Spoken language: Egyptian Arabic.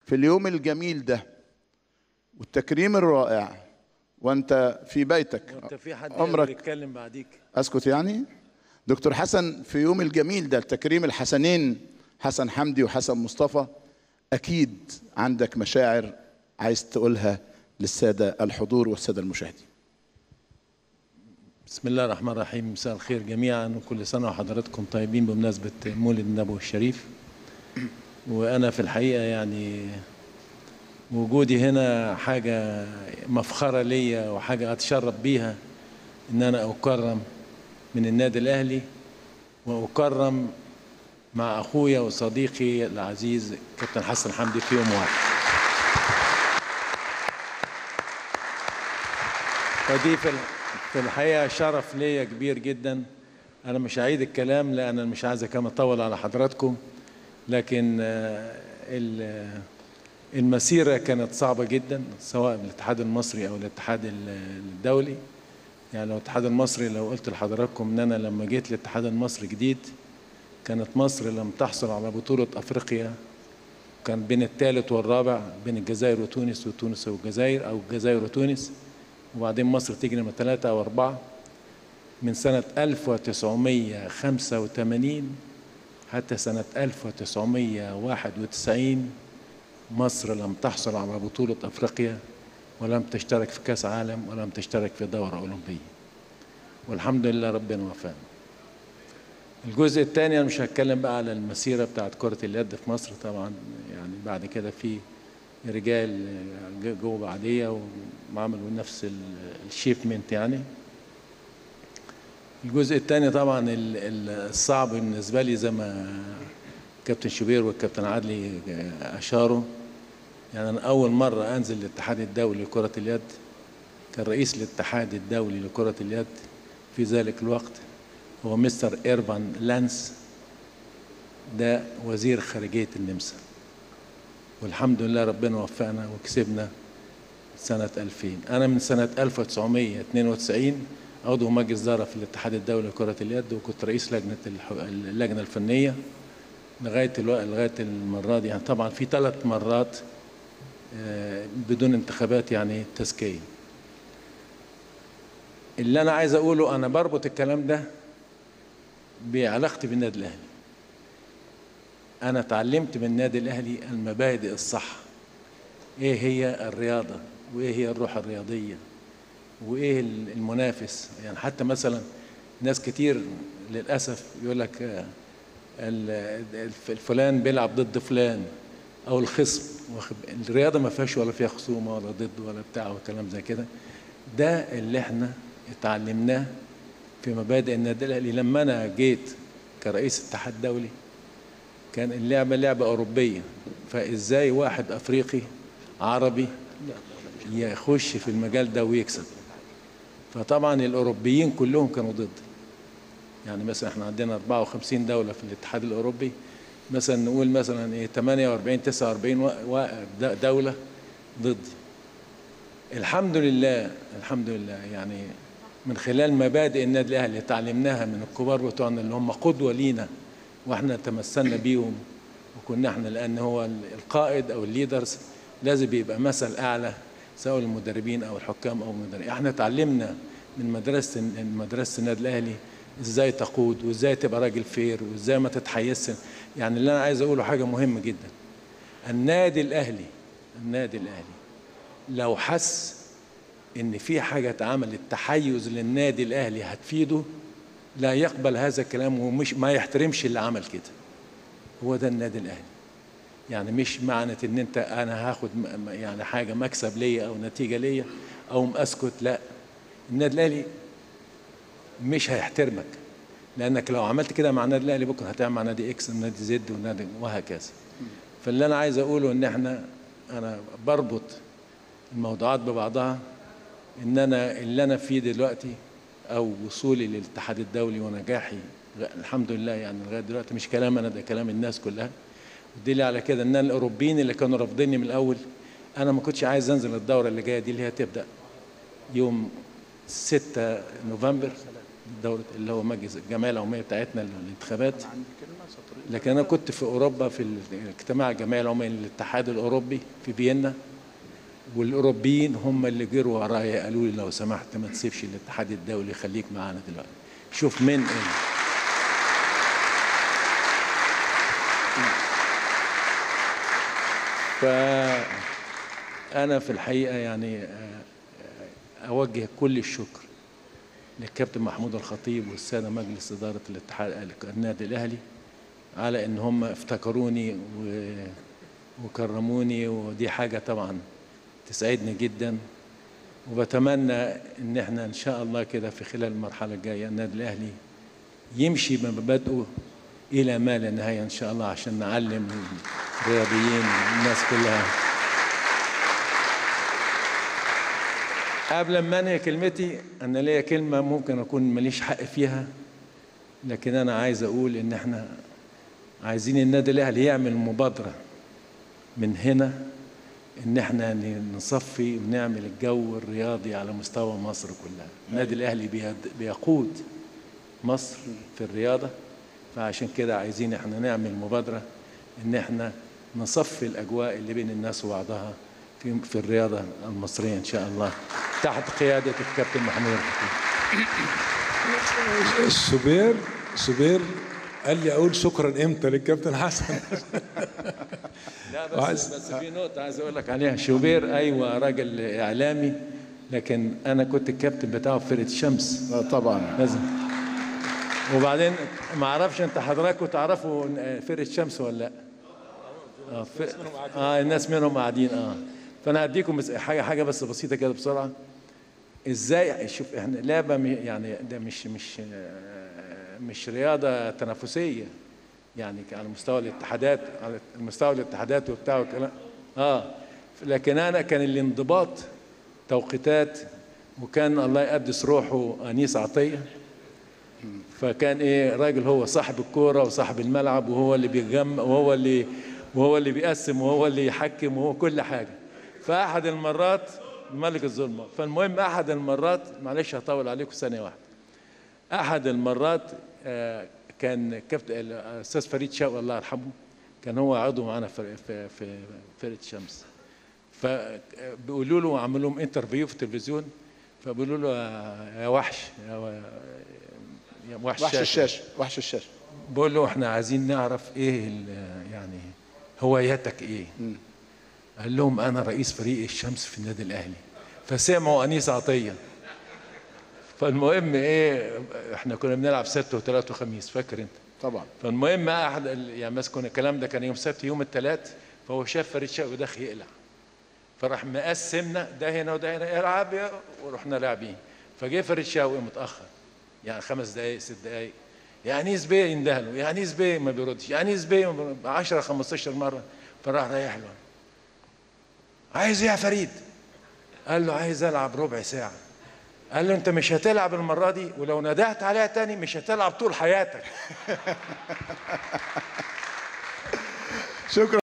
في اليوم الجميل ده والتكريم الرائع وانت في بيتك وانت في حد عمرك- يقدر يتكلم بعديك اسكت يعني دكتور حسن في يوم الجميل ده التكريم الحسنين حسن حمدي وحسن مصطفى اكيد عندك مشاعر عايز تقولها للساده الحضور والساده المشاهدين بسم الله الرحمن الرحيم مساء الخير جميعا وكل سنة وحضراتكم طيبين بمناسبة مولد النبوي الشريف وأنا في الحقيقة يعني وجودي هنا حاجة مفخرة ليا وحاجة أتشرف بيها إن أنا أكرم من النادي الأهلي وأكرم مع أخويا وصديقي العزيز كابتن حسن حمدي في يوم واحد فدي في ال- في الحقيقة شرف ليا كبير جدا أنا مش هعيد الكلام لأن أنا مش عايز كمان أطول على حضراتكم لكن آه، ال- المسيرة كانت صعبة جدا سواء الاتحاد المصري أو الاتحاد ال- الدولي يعني لو الاتحاد المصري لو قلت لحضراتكم إن أنا لما جيت الاتحاد المصري جديد كانت مصر لم تحصل على بطولة أفريقيا كان بين الثالث والرابع بين الجزائر وتونس وتونس والجزائر أو الجزائر وتونس وبعدين مصر تيجي نمرة ثلاثة أو أربعة من سنة 1985 حتى سنة 1991 مصر لم تحصل على بطولة أفريقيا ولم تشترك في كأس عالم ولم تشترك في دورة أولمبية والحمد لله ربنا وفقنا الجزء الثاني أنا مش هتكلم بقى على المسيرة بتاعت كرة اليد في مصر طبعا يعني بعد كده في رجال جوه بعدية وعملوا نفس ال- الشيفمنت يعني الجزء الثاني طبعا ال- ال- الصعب بالنسبة لي زي ما كابتن شوبير والكابتن عدلي أشاروا يعني أنا أول مرة أنزل الاتحاد الدولي لكرة اليد كان رئيس الاتحاد الدولي لكرة اليد في ذلك الوقت هو مستر إيرفان لانس ده وزير خارجية النمسا والحمد لله ربنا وفقنا وكسبنا سنة 2000 أنا من سنة 1992 عضو مجلس إدارة في الاتحاد الدولي لكرة اليد وكنت رئيس لجنة الح- اللجنة الفنية لغاية الوقت لغاية المرة دي يعني طبعا في ثلاث مرات آه، بدون انتخابات يعني تزكية اللي أنا عايز أقوله أنا بربط الكلام ده بعلاقتي بالنادي الأهلي أنا اتعلمت من النادي الأهلي المبادئ الصح إيه هي الرياضة وإيه هي الروح الرياضية وإيه المنافس يعني حتى مثلا ناس كتير للأسف يقول لك آه، ال- الف- الفلان بيلعب ضد فلان أو الخصم واخد- الرياضة ما فيهاش ولا فيها خصومة ولا ضد ولا بتاع وكلام زي كده ده اللي احنا اتعلمناه في مبادئ النادي الأهلي لما أنا جيت كرئيس اتحاد دولي كان اللعبة لعبة أوروبية فإزاي واحد أفريقي عربي يخش في المجال ده ويكسب فطبعا الأوروبيين كلهم كانوا ضد يعني مثلا احنا عندنا 54 دولة في الاتحاد الأوروبي مثلا نقول مثلا ايه 48 49 و- و- د- دولة ضدي الحمد لله الحمد لله يعني من خلال مبادئ النادي الاهلي اللي تعلمناها من الكبار بتوعنا اللي هم قدوه لينا واحنا تمثلنا بيهم وكنا احنا لان هو ال- القائد او الليدرز لازم يبقى مثل اعلى سواء المدربين او الحكام او المدربين احنا تعلمنا من مدرسه من مدرسه النادي الاهلي ازاي تقود وازاي تبقى راجل فير وازاي ما تتحيزش يعني اللي انا عايز اقوله حاجه مهمه جدا النادي الاهلي النادي الاهلي لو حس ان في حاجه اتعملت تحيز للنادي الاهلي هتفيده لا يقبل هذا الكلام ومش ما يحترمش اللي عمل كده هو ده النادي الاهلي يعني مش معنى ان انت انا هاخد م- م- يعني حاجه مكسب ليا او نتيجه ليا او اسكت لا النادي الاهلي مش هيحترمك لانك لو عملت كده مع النادي الاهلي بكره هتعمل مع نادي اكس ونادي زد ونادي وهكذا فاللي انا عايز اقوله ان احنا انا بربط الموضوعات ببعضها ان انا اللي انا فيه دلوقتي او وصولي للاتحاد الدولي ونجاحي غ- الحمد لله يعني لغايه دلوقتي مش كلام انا ده كلام الناس كلها ودليل على كده ان أنا الاوروبيين اللي كانوا رافضيني من الاول انا ما كنتش عايز انزل الدوره اللي جايه دي اللي هي تبدا يوم 6 نوفمبر دورة اللي هو مجلس الجمعية العمومية بتاعتنا للانتخابات لكن أنا كنت في أوروبا في اجتماع الجمعية العمومية للاتحاد الأوروبي في فيينا والأوروبيين هم اللي جروا ورايا قالوا لي لو سمحت ما تسيبش الاتحاد الدولي خليك معانا دلوقتي شوف من إيه. فأنا في الحقيقة يعني آه، آه، أوجه كل الشكر للكابتن محمود الخطيب والسادة مجلس إدارة الاتحاد النادي الأهلي على إن هم افتكروني و- وكرموني ودي حاجة طبعا تسعدني جدا وبتمنى إن احنا إن شاء الله كده في خلال المرحلة الجاية النادي الأهلي يمشي بمبادئه إلى ما لا نهاية إن شاء الله عشان نعلم الرياضيين الناس كلها قبل ما انهي كلمتي انا ليا كلمه ممكن اكون ماليش حق فيها لكن انا عايز اقول ان احنا عايزين النادي الاهلي يعمل مبادره من هنا ان احنا نصفي ونعمل الجو الرياضي على مستوى مصر كلها النادي الاهلي بيد- بيقود مصر في الرياضه فعشان كده عايزين احنا نعمل مبادره ان احنا نصفي الاجواء اللي بين الناس وبعضها في في الرياضه المصريه ان شاء الله تحت قياده الكابتن محمود الخطيب الشوبير شوبير قال لي اقول شكرا امتى للكابتن حسن لا بس وعايز- بس في نقطة عايز أقول لك عليها شوبير أيوة راجل إعلامي لكن أنا كنت الكابتن بتاعه في فرقة الشمس آه، طبعا لازم وبعدين ما أعرفش أنت حضراتكم تعرفوا فرقة شمس ولا لأ؟ آه, ف... آه الناس منهم قاعدين آه فأنا هديكم بس حاجة حاجة بس بسيطة كده بسرعة إزاي شوف إحنا لعبة م- يعني ده مش مش آه، مش رياضة تنافسية يعني على مستوى الاتحادات على مستوى الاتحادات وبتاع والكلام اه لكن انا كان الانضباط توقيتات وكان الله يقدس روحه انيس عطيه فكان ايه راجل هو صاحب الكوره وصاحب الملعب وهو اللي بيجمع وهو اللي وهو اللي بيقسم وهو اللي يحكم وهو كل حاجه فاحد المرات ملك الظلمه فالمهم احد المرات معلش هطول عليكم ثانيه واحده احد المرات آه، كان كابتن الاستاذ فريد شوقي الله يرحمه كان هو عضو معانا في في في فرقه الشمس فبيقولوا له عملوا لهم انترفيو في التلفزيون فبيقولوا له يا- يا وحش يا و- يا وحش, وحش شاشة. الشاشه وحش الشاشه بقول له احنا عايزين نعرف ايه ال- يعني هوايتك ايه قال لهم انا رئيس فريق الشمس في النادي الاهلي فسمعوا انيس عطيه فالمهم ايه احنا كنا بنلعب سبت وثلاث وخميس فاكر انت طبعا فالمهم احد ال- يعني مثلا كنا الكلام ده كان يوم سبت يوم الثلاث فهو شاف فريد شوقي داخل يقلع فراح مقسمنا ده هنا وده هنا العب يا ورحنا لاعبين فجه فريد شوقي متاخر يعني خمس دقائق ست دقائق يا انيس بيه يندهله يا انيس بيه ما بيردش يا انيس بيه ما بيرد. 10 15 مره فراح رايح له عايز ايه يا فريد؟ قال له عايز العب ربع ساعه قال له انت مش هتلعب المره دي ولو ندهت عليها تاني مش هتلعب طول حياتك شكرا